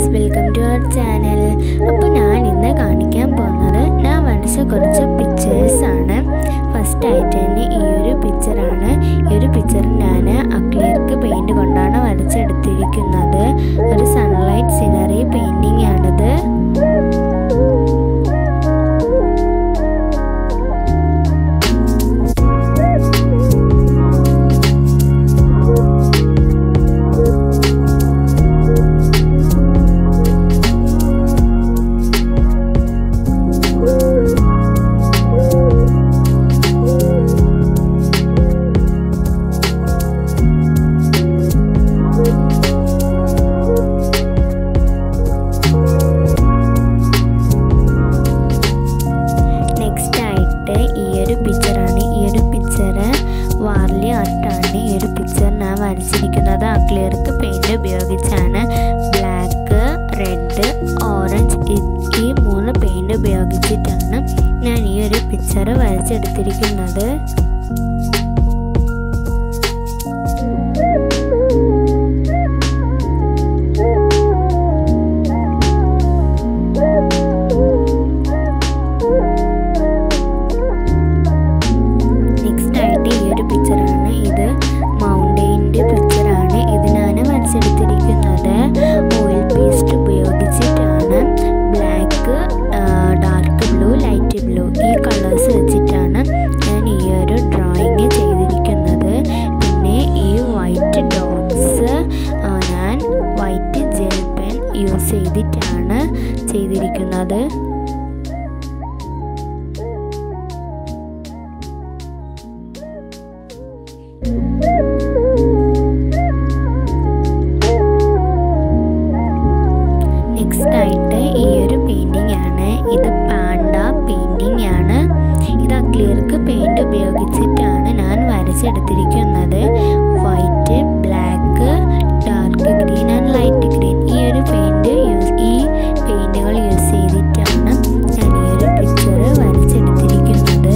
welcome to our channel അപ്പോൾ ഞാൻ ഇന്ന് കാണിക്കാൻ പോകുന്നത് ഞാൻ വരച്ച കുറച്ച് പിക്ചേഴ്സ് ആണ് ഫസ്റ്റ് ആയിട്ട് തന്നെ ഈ ഒരു പിക്ചറാണ് ഈ ഒരു പിക്ചർ ഞാൻ അക്ലിയർക്ക് പെയിൻറ് കൊണ്ടാണ് വരച്ചെടുത്തിരിക്കുന്നത് ഒരു സൺലൈറ്റ് സിനറി പെയിൻറ്റിംഗ് ആണിത് നെക്സ്റ്റ് ആയിട്ട് ഈ ഒരു പിക്ചറാണ് ഈ ഒരു പിക്ചർ വാർലി ആർട്ടാണ് ഈ ഒരു പിക്ചർ ഞാൻ വരച്ചിരിക്കുന്നത് അക്ലിയർക്ക് പെയിൻറ് ഉപയോഗിച്ചാണ് ബ്ലാക്ക് റെഡ് ഓറഞ്ച് ഈ മൂന്ന് പെയിൻറ് ഉപയോഗിച്ചിട്ടാണ് ഞാൻ ഈ ഒരു പിക്ചർ വരച്ചെടുത്തിരിക്കുന്നത് നെക്സ്റ്റ് ആയിട്ട് ഈ ഒരു പിക്ചറാണ് ഇത് മൗണ്ടെയിൻ്റെ പിക്ചറാണ് ഇത് ഞാൻ വരച്ചെടുത്തിരിക്കുന്നത് ഓയിൽ പേസ്റ്റ് ഉപയോഗിച്ചിട്ടാണ് black dark blue light blue ഈ കളേഴ്സ് വെച്ചിട്ടാണ് ഞാൻ ഈ ഒരു ഡ്രോയിങ് ചെയ്തിരിക്കുന്നത് പിന്നെ ഈ വൈറ്റ് ഡോട്ട്സ് ഞാൻ വൈറ്റ് ജെൽ പെൻ യൂസ് ചെയ്തിട്ടാണ് ചെയ്തിരിക്കുന്നത് നെക്സ്റ്റ് ആയിട്ട് ഈ ഒരു പെയിൻറ്റിംഗ് ആണ് ഇത് പാണ്ട പെയിൻറ്റിംഗ് ആണ് ഇത് അക്ലിയർക്ക് പെയിൻറ് ഉപയോഗിച്ചിട്ടാണ് ഞാൻ വരച്ചെടുത്തിരിക്കുന്നത് white black dark green and light green ഈ ഒരു പെയിൻറ് യൂസ് ഈ പെയിൻറ്റുകൾ യൂസ് ചെയ്തിട്ടാണ് ഞാൻ ഈ ഒരു പിക്ചർ വരച്ചെടുത്തിരിക്കുന്നത്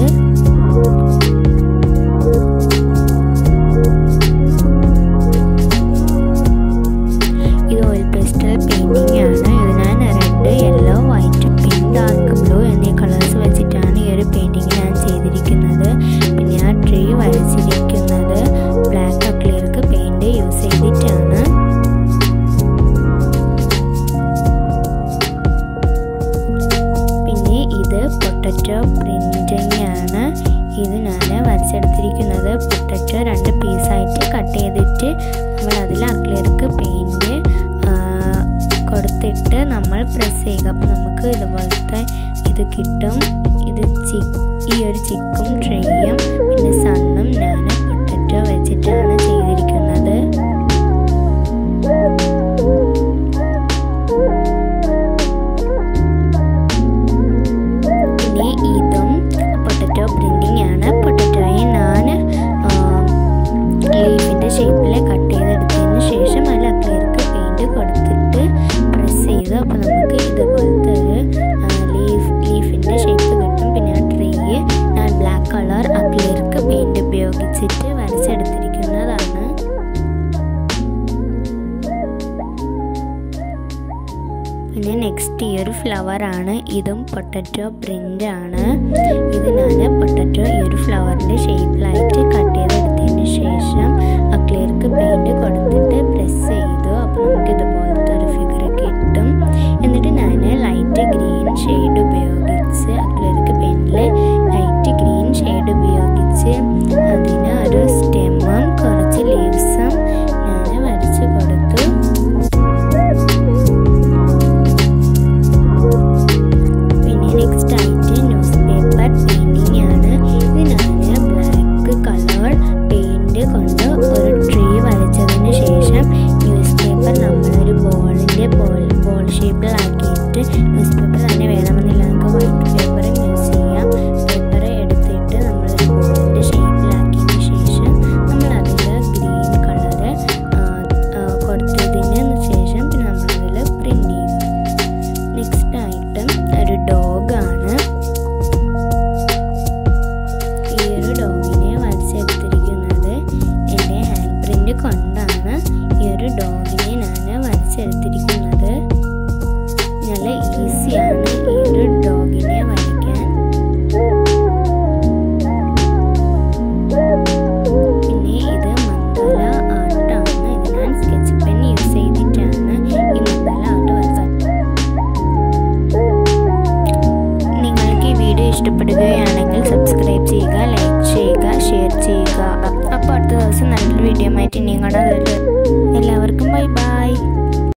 ഇത് ഓയിൽ പേസ്റ്റൽ പെയിൻറ്റിംഗ് ആണ് ഇത് ഞാൻ red yellow white pink dark blue എന്നീ കളേഴ്സ് വെച്ചിട്ടാണ് ഈ ഒരു പെയിൻറ്റിംഗ് ഞാൻ ചെയ്തിരിക്കുന്നത് പിന്നെ ആ ട്രീ വരച്ചിരിക്കുന്നത് ബ്ലാക്ക് അക്ലിയർക്ക് പെയിൻറ് യൂസ് ചെയ്തിട്ടാണ് പിന്നെ ഇത് പൊട്ടറ്റോ പ്രിൻറ്റിംഗ് ആണ് ഇത് ഞാൻ വരച്ചെടുത്തിരിക്കുന്നത് പൊട്ടറ്റോ രണ്ട് പീസായിട്ട് കട്ട് ചെയ്തിട്ട് നമ്മൾ അതിൽ അക്ലിയർക്ക് പെയിൻറ് കൊടുത്തിട്ട് നമ്മൾ പ്രസ് ചെയ്യുക അപ്പോൾ നമുക്ക് ഇതുപോലത്തെ ഇത് കിട്ടും ഇത് ചി ഈ ഒരു ചിക്കും ട്രേയും പിന്നെ സണ്ണും ഞാൻ പൊട്ടറ്റോ വെച്ചിട്ടാണ് ചെയ്തിരിക്കുന്നത് പിന്നെ ഇതും പൊട്ടറ്റോ പ്രിൻറ്റിംഗ് ആണ് പൊട്ടറ്റോയെ ഞാൻ ലീഫിൻ്റെ ഷേപ്പിൽ കട്ട് ചെയ്തെടുത്തതിന് ശേഷം അതിൽ അക്ലിയർക്ക് പെയിൻറ് കൊടുത്തിട്ട് പ്രസ് ചെയ്തു അപ്പോൾ നമുക്ക് ഇതുപോലത്തെ ഒരു ലീഫ് ലീഫിൻ്റെ ഷേപ്പ് കിട്ടും പിന്നെ ആ ട്രീ ഞാൻ ബ്ലാക്ക് കളർ അക്ലിയർക്ക് പെയിൻറ് ഉപയോഗിച്ചിട്ട് വരച്ചെടുത്തിരിക്കുന്നതാണ് പിന്നെ നെക്സ്റ്റ് ഈ ഒരു ഫ്ലവർ ആണ് ഇതും പൊട്ടറ്റോ പ്രിൻ്റ് ആണ് ഇത് ഞാൻ പൊട്ടറ്റോ ഈ ഒരു ഫ്ലവറിൻ്റെ ഷേപ്പിലായിട്ട് കട്ട് ചെയ്തെടുത്തതിന് ശേഷം അക്ലിയർക്ക് പെയിൻറ് കൊടുത്തിട്ട് പ്രസ് ചെയ്തു അപ്പോൾ നമുക്ക് ഇതുപോലത്തെ ഒരു ഫിഗർ കിട്ടും എന്നിട്ട് ഞാൻ ലൈറ്റ് ഗ്രീൻ ഷെയ്ഡ് ഉപയോഗിച്ച് അക്ലിയർക്ക് പെയിൻറ്റിൽ ലൈറ്റ് ഗ്രീൻ ഷെയ്ഡ് ഉപയോഗിച്ച് അതിന് ഒരു സ്റ്റെമ്മും കുറച്ച് ലീവ്സും ഞാൻ വരച്ച് കൊടുത്തു പിന്നെ നെക്സ്റ്റ് ആയിട്ട് ന്യൂസ് പേപ്പർ പെയിൻറ്റിംഗ് ആണ് ഇത് ഞാൻ ബ്ലാക്ക് കളർ പെയിൻറ് കൊണ്ട് ഒരു ട്രീ വരച്ചതിന് ശേഷം ന്യൂസ് കാണാൻ ഒരു